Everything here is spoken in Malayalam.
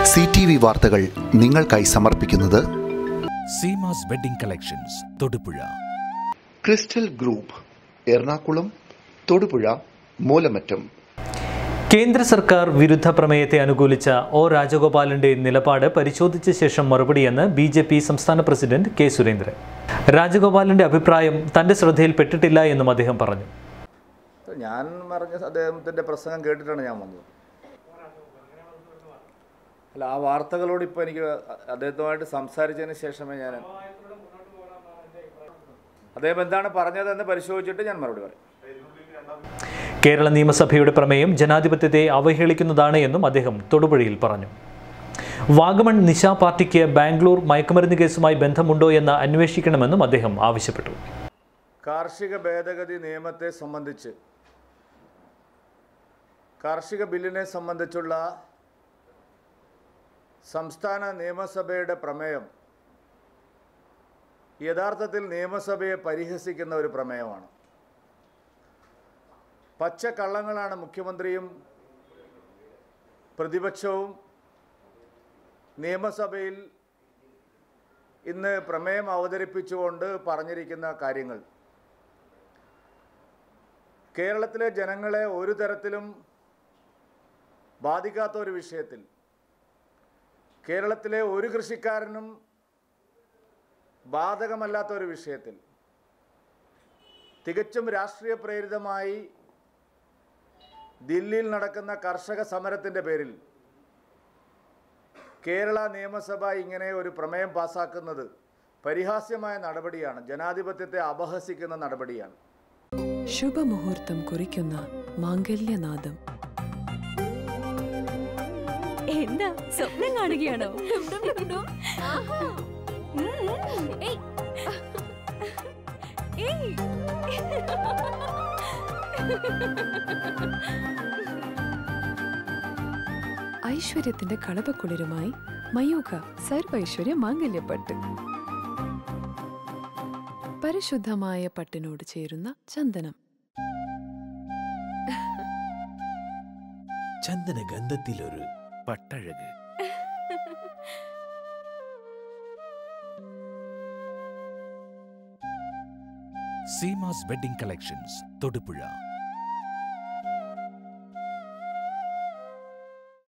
സി ടി വി വാർത്തകൾ നിങ്ങൾക്കായി സമർപ്പിക്കുന്നത് Seemas wedding collections Thodupuzha crystal group Ernakulam Thodupuzha Moolamattam കേന്ദ്ര സർക്കാർ വിരുദ്ധ പ്രമേയത്തെ അനുകൂലിച്ച ഒ രാജഗോപാലിന്റെ നിലപാട് പരിശോധിച്ച ശേഷം മറുപടിയെന്ന് ബി ജെ പി സംസ്ഥാന പ്രസിഡന്റ് കെ സുരേന്ദ്രൻ രാജഗോപാലിന്റെ അഭിപ്രായം തന്റെ ശ്രദ്ധയിൽപ്പെട്ടിട്ടില്ല എന്നും അദ്ദേഹം പറഞ്ഞു ഞാൻ പറഞ്ഞ അദ്ദേഹത്തിൻ്റെ പ്രസംഗം കേട്ടിട്ടാണ് ഞാൻ വന്നത് അല്ല ആ വാർത്തകളോട് ഇപ്പോൾ എനിക്ക് അദ്ദേഹത്തുമായിട്ട് സംസാരിച്ചതിന് ശേഷമേ ഞാൻ അദ്ദേഹം എന്താണ് പറഞ്ഞതെന്ന് പരിശോധിച്ചിട്ട് ഞാൻ മറുപടി പറയും കേരള നിയമസഭയുടെ പ്രമേയം ജനാധിപത്യത്തെ അവഹേളിക്കുന്നതാണ് എന്നും അദ്ദേഹം തൊടുപുഴയിൽ പറഞ്ഞു വാഗമൺ നിശ പാർട്ടിക്ക് ബാംഗ്ലൂർ മയക്കുമരുന്ന് കേസുമായി ബന്ധമുണ്ടോ എന്ന് അന്വേഷിക്കണമെന്നും അദ്ദേഹം ആവശ്യപ്പെട്ടു കാർഷിക ഭേദഗതി നിയമത്തെ സംബന്ധിച്ച് കാർഷിക ബില്ലിനെ സംബന്ധിച്ചുള്ള സംസ്ഥാന നിയമസഭയുടെ പ്രമേയം യഥാർത്ഥത്തിൽ നിയമസഭയെ പരിഹസിക്കുന്ന ഒരു പ്രമേയമാണ് പച്ചക്കള്ളങ്ങളാണ് മുഖ്യമന്ത്രിയും പ്രതിപക്ഷവും നിയമസഭയിൽ ഇന്ന് പ്രമേയം അവതരിപ്പിച്ചുകൊണ്ട് പറഞ്ഞിരിക്കുന്ന കാര്യങ്ങൾ കേരളത്തിലെ ജനങ്ങളെ ഒരു തരത്തിലും ബാധിക്കാത്ത ഒരു വിഷയത്തിൽ കേരളത്തിലെ ഒരു കൃഷിക്കാരനും ബാധകമല്ലാത്ത ഒരു വിഷയത്തിൽ തികച്ചും രാഷ്ട്രീയ പ്രേരിതമായി ദില്ലിയിൽ നടക്കുന്ന കർഷക സമരത്തിൻ്റെ പേരിൽ കേരള നിയമസഭ ഇങ്ങനെ ഒരു പ്രമേയം പാസാക്കുന്നത് പരിഹാസ്യമായ നടപടിയാണ് ജനാധിപത്യത്തെ അപഹസിക്കുന്ന നടപടിയാണ് ശുഭമുഹൂർത്തം കുറിക്കുന്ന മാംഗല്യനാദം എന്താ സ്വപ്നം കാണുകയാണോ ഏയ്. ഏയ്. ഐശ്വര്യത്തിന്റെ കളപക്കുളിരുമായി മയൂഖ സർവൈശ്വര്യ മാംഗല്യപ്പട്ട് പരിശുദ്ധമായ പട്ടിനോട് ചേരുന്ന ചന്ദനം ചന്ദന ഗന്ധത്തിലൊരു പട്ടഴക് സീമാസ് വെഡിംഗ് കളക്ഷൻസ് തൊടുപുഴ